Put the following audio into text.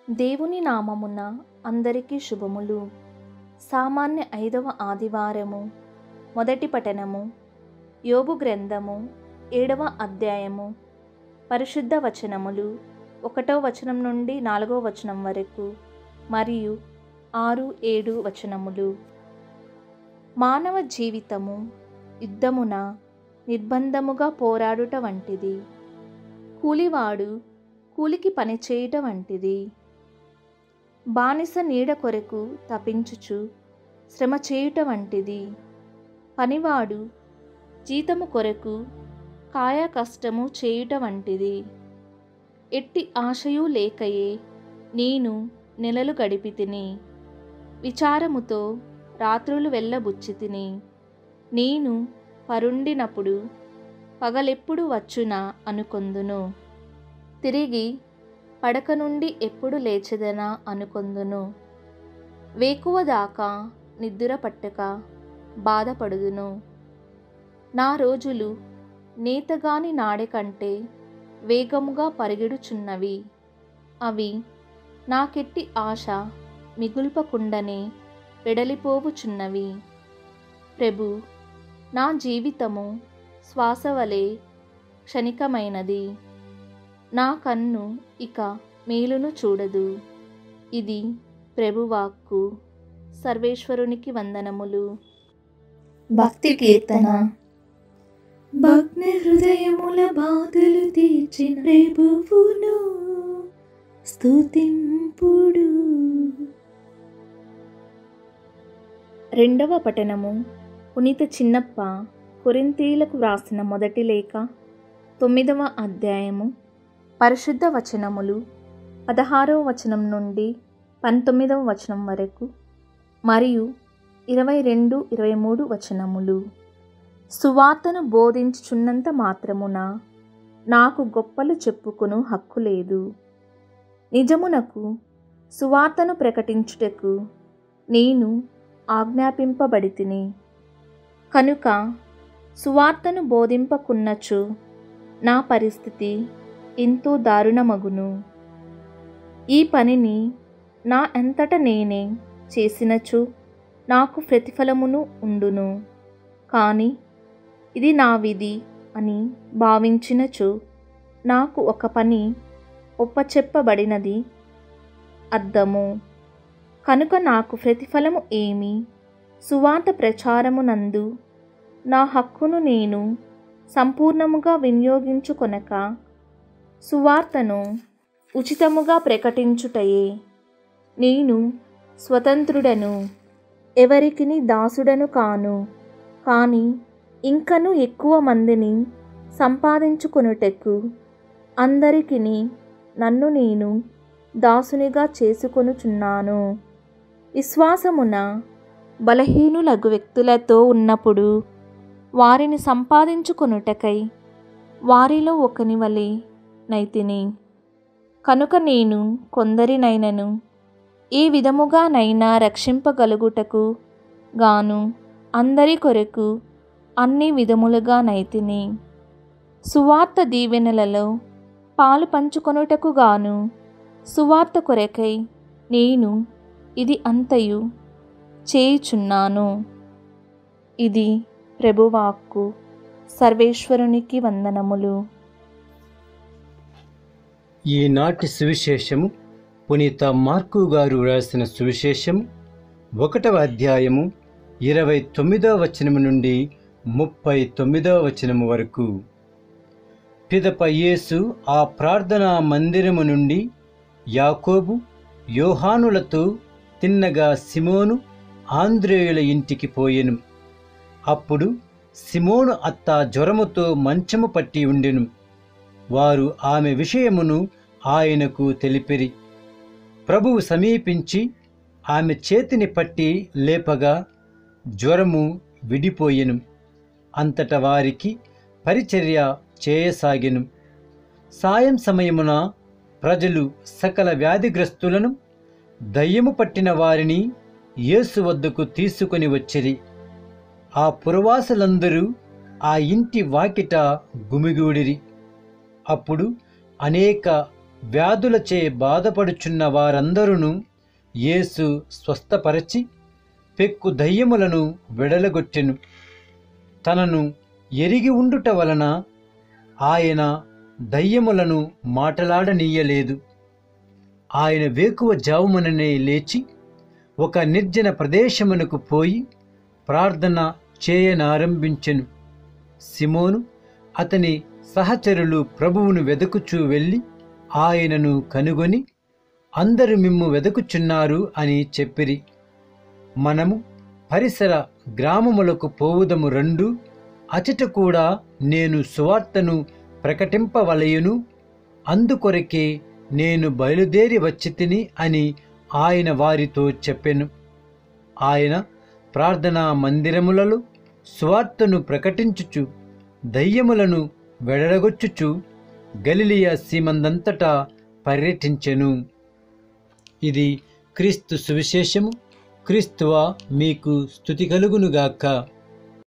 దేవుని నామమున అందరికీ శుభములు సామాన్య ఐదవ ఆదివారము మొదటి పఠనము యోబు గ్రంథము ఏడవ అధ్యాయము పరిశుద్ధ వచనములు ఒకటో వచనం నుండి నాలుగో వచనం వరకు మరియు ఆరు ఏడు వచనములు మానవ జీవితము యుద్ధమున నిర్బంధముగా పోరాడుట వంటిది కూలివాడు కూలికి పనిచేయుట వంటిది బానిస నీడ కొరకు తపించుచు శ్రమ చేయుట వంటిది పనివాడు జీతము కొరకు కాయ కష్టము చేయుట వంటిది ఎట్టి ఆశయు లేకయే నేను నెలలు గడిపి తిని విచారముతో రాత్రులు వెళ్ళబుచ్చి తిని నేను పరుండినప్పుడు పగలెప్పుడు వచ్చునా అనుకొందును తిరిగి పడక నుండి ఎప్పుడు లేచెదనా అనుకొందును వేకువ దాకా నిద్ర పట్టక బాధపడుదును నా రోజులు నేతగాని నాడె కంటే వేగముగా పరిగెడుచున్నవి అవి నాకెట్టి ఆశ మిగుల్పకుండనే వెడలిపోవుచున్నవి ప్రభు నా జీవితము శ్వాస వలె క్షణికమైనది నా కన్ను ఇక మేలును చూడదు ఇది ప్రభువాక్కు సర్వేశ్వరునికి వందనములు భక్తి కీర్తన భగ్న హృదయముల బాధలు తీర్చిన ప్రభువును స్తుతింపుడు రెండవ పఠనము పునీత చిన్నప్ప కొరింతీలకు వ్రాసిన మొదటి లేఖ తొమ్మిదవ అధ్యాయము పరిశుద్ధ వచనములు పదహారవ వచనం నుండి పంతొమ్మిదవ వచనం వరకు మరియు ఇరవై రెండు ఇరవై మూడు వచనములు సువార్తను బోధించుచున్నంత మాత్రమున నాకు గొప్పలు చెప్పుకును హక్కు లేదు నిజమునకు సువార్తను ప్రకటించుటకు నేను ఆజ్ఞాపింపబడితిని కనుక సువార్తను బోధింపకున్నచు నా పరిస్థితి ఎంతో దారుణమగును ఈ పనిని నా ఎంతట నేనే చేసినచు నాకు ప్రతిఫలమును ఉండును కానీ ఇది నా విధి అని భావించినచు నాకు ఒక పని ఒప్పచెప్పబడినది అద్దము కనుక నాకు ప్రతిఫలము ఏమి సువార్త ప్రచారమునందు నా హక్కును నేను సంపూర్ణముగా వినియోగించుకొనక సువార్తను ఉచితముగా ప్రకటించుటయే నేను స్వతంత్రుడను ఎవరికిని దాసుడను కాను కానీ ఇంకను ఎక్కువ మందిని సంపాదించుకొనుటకు అందరికిని నన్ను నేను దాసునిగా చేసుకొనుచున్నాను విశ్వాసమున బలహీనులగు వ్యక్తులతో ఉన్నప్పుడు వారిని సంపాదించుకొనుటకై వారిలో ఒకని వలె నైతిని కనుక నేను కొందరినైనను ఏ విధముగానైనా రక్షింపగలుగుటకు గాను అందరి కొరకు అన్ని విధములుగా నైతిని సువార్త దీవెనలలో పాలు పంచుకొనుటకు గాను సువార్త కొరకై నేను ఇది అంతయు చేయుచున్నాను ఇది ప్రభువాక్కు సర్వేశ్వరునికి వందనములు ఈనాటి సువిశేషము పునీత మార్కు గారు రాసిన సువిశేషము ఒకటవ అధ్యాయము ఇరవై తొమ్మిదవ వచనము నుండి ముప్పై తొమ్మిదవ వచనము వరకు పిదప యేసు ఆ ప్రార్థనా మందిరము నుండి యాకోబు యోహానులతో తిన్నగా సిమోను ఆంద్రేయుల ఇంటికి పోయెను అప్పుడు సిమోను అత్త జ్వరముతో మంచము పట్టి ఉండెను వారు ఆమె విషయమును ఆయనకు తెలిపిరి ప్రభువు సమీపించి ఆమె చేతిని పట్టి లేపగా జ్వరము విడిపోయెను అంతట వారికి పరిచర్య చేయసాగెను సాయం సమయమున ప్రజలు సకల వ్యాధిగ్రస్తులను దయ్యము పట్టిన వారిని యేసు వద్దకు తీసుకొని వచ్చిరి ఆ పురవాసులందరూ ఆ ఇంటి వాకిట గుమిగూడిరి అప్పుడు అనేక వ్యాధులచే బాధపడుచున్న వారందరూ యేసు స్వస్థపరచి పెక్కు దయ్యములను వెడలగొట్టెను తనను ఎరిగి ఉండుట వలన ఆయన దయ్యములను మాటలాడనీయలేదు ఆయన వేకువ జావుమననే లేచి ఒక నిర్జన ప్రదేశమునకు పోయి ప్రార్థన చేయనారంభించెను సిమోను అతని సహచరులు ప్రభువును వెదకుచూ వెళ్ళి ఆయనను కనుగొని అందరూ మిమ్ము వెదకుచున్నారు అని చెప్పిరి మనము పరిసర గ్రామములకు పోవుదము రెండు అచట కూడా నేను సువార్తను ప్రకటింపవలయును అందుకొరకే నేను బయలుదేరి వచ్చి తిని అని ఆయన వారితో చెప్పెను ఆయన ప్రార్థనా మందిరములలో సువార్తను ప్రకటించుచు దయ్యములను వెడలగొచ్చుచు గలిలియ సీమందంతటా పర్యటించెను ఇది క్రీస్తు సువిశేషము క్రీస్తువా మీకు స్థుతి కలుగునుగాక